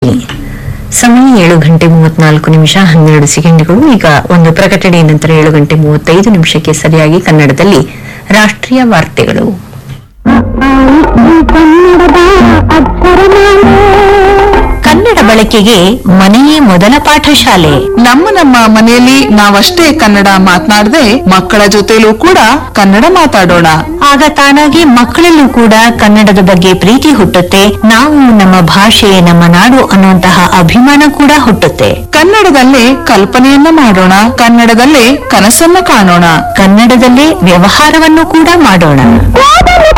ಸಮಯ ಏಳು ಗಂಟೆ ಮೂವತ್ನಾಲ್ಕು ನಿಮಿಷ ಹನ್ನೆರಡು ಸೆಕೆಂಡ್ಗಳು ಈಗ ಒಂದು ಪ್ರಕಟಣೆ ನಂತರ ಏಳು ಗಂಟೆ ಮೂವತ್ತೈದು ನಿಮಿಷಕ್ಕೆ ಸರಿಯಾಗಿ ಕನ್ನಡದಲ್ಲಿ ರಾಷ್ಟ್ರೀಯ ವಾರ್ತೆಗಳು ಕನ್ನಡ ಬಳಕೆಗೆ ಮನೆಯೇ ಮೊದಲ ಪಾಠಶಾಲೆ ನಮ್ಮ ನಮ್ಮ ಮನೆಯಲ್ಲಿ ನಾವಷ್ಟೇ ಕನ್ನಡ ಮಾತನಾಡದೆ ಮಕ್ಕಳ ಜೊತೆಲೂ ಕೂಡ ಕನ್ನಡ ಮಾತಾಡೋಣ ಆಗ ತಾನಾಗಿ ಮಕ್ಕಳಲ್ಲೂ ಕೂಡ ಕನ್ನಡದ ಬಗ್ಗೆ ಪ್ರೀತಿ ಹುಟ್ಟುತ್ತೆ ನಾವು ನಮ್ಮ ಭಾಷೆ ನಮ್ಮ ನಾಡು ಅನ್ನುವಂತಹ ಅಭಿಮಾನ ಕೂಡ ಹುಟ್ಟುತ್ತೆ ಕನ್ನಡದಲ್ಲೇ ಕಲ್ಪನೆಯನ್ನ ಮಾಡೋಣ ಕನ್ನಡದಲ್ಲೇ ಕನಸನ್ನ ಕಾಣೋಣ ಕನ್ನಡದಲ್ಲೇ ವ್ಯವಹಾರವನ್ನು ಕೂಡ ಮಾಡೋಣ